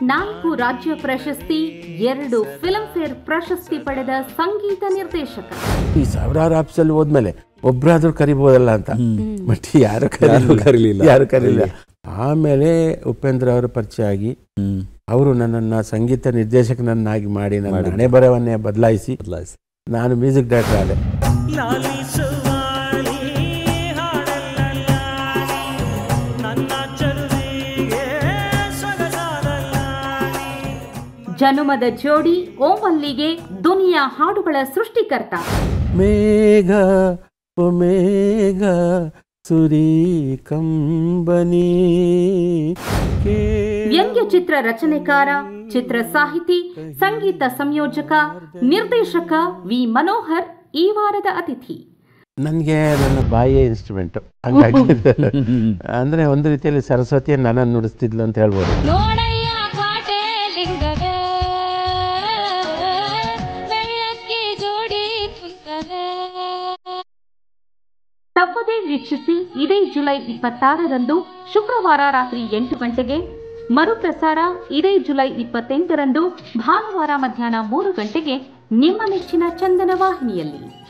ನಾಲ್ಕು ರಾಜ್ಯ ಪ್ರಶಸ್ತಿ ಎರಡು ಫಿಲ್ಮ್ಫೇರ್ ಪ್ರಶಸ್ತಿ ಪಡೆದ ಸಂಗೀತ ನಿರ್ದೇಶಕ ಈ ಸಾವಿರಾರು ಆಫೀಸಲ್ಲಿ ಹೋದ್ಮೇಲೆ ಒಬ್ರಾದ್ರೂ ಕರಿಬೋದಲ್ಲ ಅಂತ ಬಟ್ ಯಾರು ಯಾರೂ ಕರೀಲಿಲ್ಲ. ಯಾರು ಕರೀಲಿಲ್ಲ ಆಮೇಲೆ ಉಪೇಂದ್ರ ಅವರು ಪರಿಚಯ ಆಗಿ ಹ್ಮ್ ಅವರು ನನ್ನನ್ನು ಸಂಗೀತ ನಿರ್ದೇಶಕನನ್ನಾಗಿ ಮಾಡಿ ನನ್ನ ಮಾಡಿದ್ರು. ಹಣೆ ಬರವನ್ನೇ ಬದಲಾಯಿಸಿ ಬದಲಾಯಿಸಿ ನಾನು ಮ್ಯೂಸಿಕ್ ಡೈರೆಕ್ಟರ್ ಆದೆ ಲಾಲಿಸುವಾಳಿ ಹಾಡಲ್ಲಲಾಲಿ ನನ್ನ ಚಲುವಿಗೆ ಸೊಗಸಾದಲಾಲಿ ಜನುಮದ ಜೋಡಿ ಓಮಲ್ಲಿಗೆ ದುನಿಯಾ ಹಾಡುಗಳ ಸೃಷ್ಟಿಕರ್ತ ಮೇಘ ಓ ಮೇಘ ಸುರಿ ಕಂಬನಿ ವ್ಯಂಗ್ಯ ಚಿತ್ರ ರಚನೆಕಾರ ಚಿತ್ರ ಸಾಹಿತಿ ಸಂಗೀತ ಸಂಯೋಜಕ ನಿರ್ದೇಶಕ ವಿ ಮನೋಹರ್ ಈ ವಾರದ ಅತಿಥಿ ನನಗೆ ನನ್ನ ಬಾಯಿಯ ಇನ್ಸ್ಟ್ರೂಮೆಂಟ್ ಹಂಗಾಗಿ ಅಂದ್ರೆ ಒಂದು ರೀತಿಯಲ್ಲಿ ಸರಸ್ವತಿಯ ನನ್ನನ್ನು ನುಡಿಸ್ತಿದ್ಲು ಅಂತ ಹೇಳ್ಬೋದು ನೋಡಯ್ಯ ಕಾಟೆ ಲಿಂಗವೇ ಬೆಳ್ಳಕ್ಕಿ ಜೋಡಿ ಕುಂತವೆ ತಪ್ಪದೇ ವೀಕ್ಷಿಸಿ ಇದೇ ಜುಲೈ ಇಪ್ಪತ್ತಾರರಂದು ಶುಕ್ರವಾರ ರಾತ್ರಿ ಎಂಟು ಗಂಟೆಗೆ ಮರುಪ್ರಸಾರ ಇದೇ ಜುಲೈ ಇಪ್ಪತ್ತೆಂಟರಂದು ಭಾನುವಾರ ಮಧ್ಯಾಹ್ನ ಮೂರು ಗಂಟೆಗೆ ನಿಮ್ಮ ನೆಚ್ಚಿನ ಚಂದನ ವಾಹಿನಿಯಲ್ಲಿ